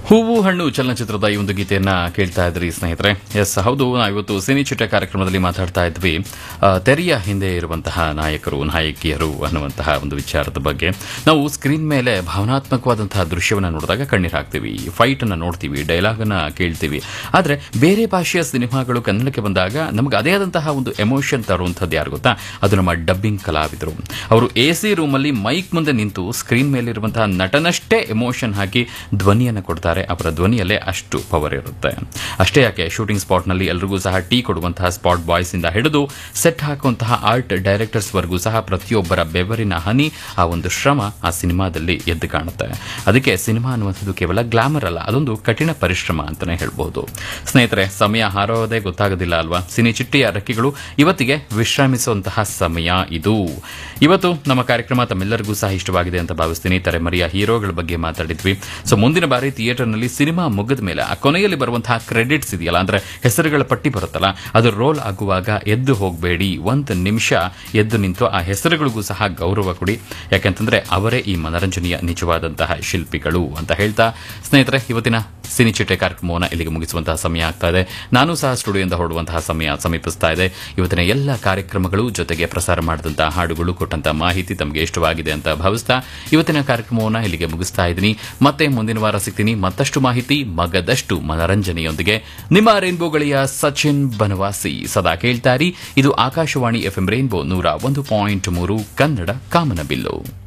ಹೂವು ಹಣ್ಣು ಚಲನಚಿತ್ರದ ಈ ಒಂದು ಗೀತೆಯನ್ನ ಕೇಳ್ತಾ ಇದ್ರಿ ಸ್ನೇಹಿತರೆ ಎಸ್ ಹೌದು ನಾವಿವತ್ತು ಸಿನಿ ಚಿಟ್ಟ ಕಾರ್ಯಕ್ರಮದಲ್ಲಿ ಮಾತಾಡ್ತಾ ಇದ್ವಿ ಆ, ತೆರೆಯ ಹಿಂದೆ ಇರುವಂತಹ ನಾಯಕರು ನಾಯಕಿಯರು ಅನ್ನುವಂತಹ ಒಂದು ವಿಚಾರದ ಬಗ್ಗೆ ನಾವು ಸ್ಕ್ರೀನ್ ಮೇಲೆ ಭಾವನಾತ್ಮಕವಾದಂತಹ ದೃಶ್ಯವನ್ನು ನೋಡಿದಾಗ ಕಣ್ಣೀರು ಹಾಕ್ತೀವಿ ಫೈಟ್ ಅನ್ನ ನೋಡ್ತೀವಿ ಡೈಲಾಗ್ ಅನ್ನ ಕೇಳ್ತೀವಿ ಆದ್ರೆ ಬೇರೆ ಭಾಷೆಯ ಸಿನಿಮಾಗಳು ಕನ್ನಡಕ್ಕೆ ಬಂದಾಗ ನಮಗೆ ಅದೇ ಆದಂತಹ ಒಂದು ಎಮೋಷನ್ ತರುವಂಥದ್ದು ಯಾರು ಗೊತ್ತಾ ಅದು ನಮ್ಮ ಡಬ್ಬಿಂಗ್ ಕಲಾವಿದರು ಅವರು ಎ ಸಿ ರೂಮಲ್ಲಿ ಮೈಕ್ ಮುಂದೆ ನಿಂತು ಸ್ಕ್ರೀನ್ ಮೇಲಿರುವಂತಹ ನಟನಷ್ಟೇ ಎಮೋಷನ್ ಹಾಕಿ ಧ್ವನಿಯನ್ನು ಕೊಡ್ತಾರೆ ಅವರ ಧ್ವನಿಯಲ್ಲೇ ಅಷ್ಟು ಪವರ್ ಇರುತ್ತೆ ಅಷ್ಟೇ ಯಾಕೆ ಶೂಟಿಂಗ್ ಸ್ಪಾಟ್ನಲ್ಲಿ ಎಲ್ರಿಗೂ ಸಹ ಟೀ ಕೊಡುವಂತಹ ಸ್ಪಾಟ್ ಬಾಯ್ಸ್ ಇಂದ ಹಿಡಿದು ಸೆಟ್ ಹಾಕುವಂತಹ ಆರ್ಟ್ ಡೈರೆಕ್ಟರ್ಸ್ ವರೆಗೂ ಸಹ ಪ್ರತಿಯೊಬ್ಬರ ಬೆವರಿನ ಹನಿ ಆ ಒಂದು ಶ್ರಮ ಆ ಸಿನಿಮಾದಲ್ಲಿ ಎದ್ದು ಕಾಣುತ್ತೆ ಅದಕ್ಕೆ ಸಿನಿಮಾ ಅನ್ನುವಂಥದ್ದು ಕೇವಲ ಗ್ಲಾಮರ್ ಅಲ್ಲ ಅದೊಂದು ಕಠಿಣ ಪರಿಶ್ರಮ ಅಂತಾನೆ ಹೇಳ್ಬಹುದು ಸ್ನೇಹಿತರೆ ಸಮಯ ಹಾರೋದೇ ಗೊತ್ತಾಗೋದಿಲ್ಲ ಅಲ್ವಾ ಸಿನಿ ಚಿಟ್ಟಿಯ ರೆಕ್ಕೆಗಳು ಇವತ್ತಿಗೆ ವಿಶ್ರಮಿಸುವಂತಹ ಸಮಯ ಇದು ಇವತ್ತು ನಮ್ಮ ಕಾರ್ಯಕ್ರಮ ತಮ್ಮೆಲ್ಲರಿಗೂ ಸಹ ಇಷ್ಟವಾಗಿದೆ ಅಂತ ಭಾವಿಸ್ತೀನಿ ತಲೆಮರೆಯ ಹೀರೋಗಳ ಬಗ್ಗೆ ಮಾತಾಡಿದ್ವಿ ಸೊ ಮುಂದಿನ ಬಾರಿ ಥಿಯೇಟರ್ನಲ್ಲಿ ಸಿನಿಮಾ ಮುಗಿದ ಮೇಲೆ ಆ ಕೊನೆಯಲ್ಲಿ ಬರುವಂತಹ ಕ್ರೆಡಿಟ್ಸ್ ಇದೆಯಲ್ಲ ಅಂದ್ರೆ ಹೆಸರುಗಳ ಪಟ್ಟಿ ಬರುತ್ತಲ್ಲ ಅದು ರೋಲ್ ಆಗುವಾಗ ಎದ್ದು ಹೋಗಬೇಡಿ ಒಂದು ನಿಮಿಷ ಎದ್ದು ನಿಂತು ಆ ಹೆಸರುಗಳಿಗೂ ಸಹ ಗೌರವ ಕೊಡಿ ಯಾಕೆಂತಂದ್ರೆ ಅವರೇ ಈ ಮನರಂಜನೆಯ ನಿಜವಾದಂತಹ ಶಿಲ್ಪಿಗಳು ಅಂತ ಹೇಳ್ತಾ ಸ್ನೇಹಿತರೆ ಇವತ್ತಿನ ಸಿನಿ ಚಿಟ್ಟೆ ಕಾರ್ಯಕ್ರಮವನ್ನು ಇಲ್ಲಿಗೆ ಮುಗಿಸುವಂತಹ ಸಮಯ ಆಗ್ತಾ ಇದೆ ನಾನು ಸಹ ಸ್ಟುಡಿಯೋದಿಂದ ಹೊರಡುವಂತಹ ಸಮಯ ಸಮೀಪಿಸ್ತಾ ಇದೆ ಇವತ್ತಿನ ಎಲ್ಲ ಕಾರ್ಯಕ್ರಮಗಳು ಜೊತೆಗೆ ಪ್ರಸಾರ ಮಾಡಿದಂತಹ ಹಾಡುಗಳು ಕೊಟ್ಟಂತಹ ಮಾಹಿತಿ ತಮಗೆ ಇಷ್ಟವಾಗಿದೆ ಅಂತ ಭಾವಿಸ್ತಾ ಇವತ್ತಿನ ಕಾರ್ಯಕ್ರಮವನ್ನು ಇಲ್ಲಿಗೆ ಮುಗಿಸ್ತಾ ಇದ್ದೀನಿ ಮತ್ತೆ ಮುಂದಿನ ವಾರ ಸಿಗ್ತೀನಿ ಮತ್ತಷ್ಟು ಮಾಹಿತಿ ಮಗದಷ್ಟು ಮನರಂಜನೆಯೊಂದಿಗೆ ನಿಮ್ಮ ರೈನ್ಬೋ ಗಳಿಯ ಸಚಿನ್ ಬನವಾಸಿ ಸದಾ ಕೇಳ್ತಾರಿ ಇದು ಆಕಾಶವಾಣಿ ಎಫ್ಎಂ ರೈನ್ಬೋ ನೂರ ಒಂದು ಪಾಯಿಂಟ್ ಮೂರು ಕನ್ನಡ ಕಾಮನಬಿಲ್ಲು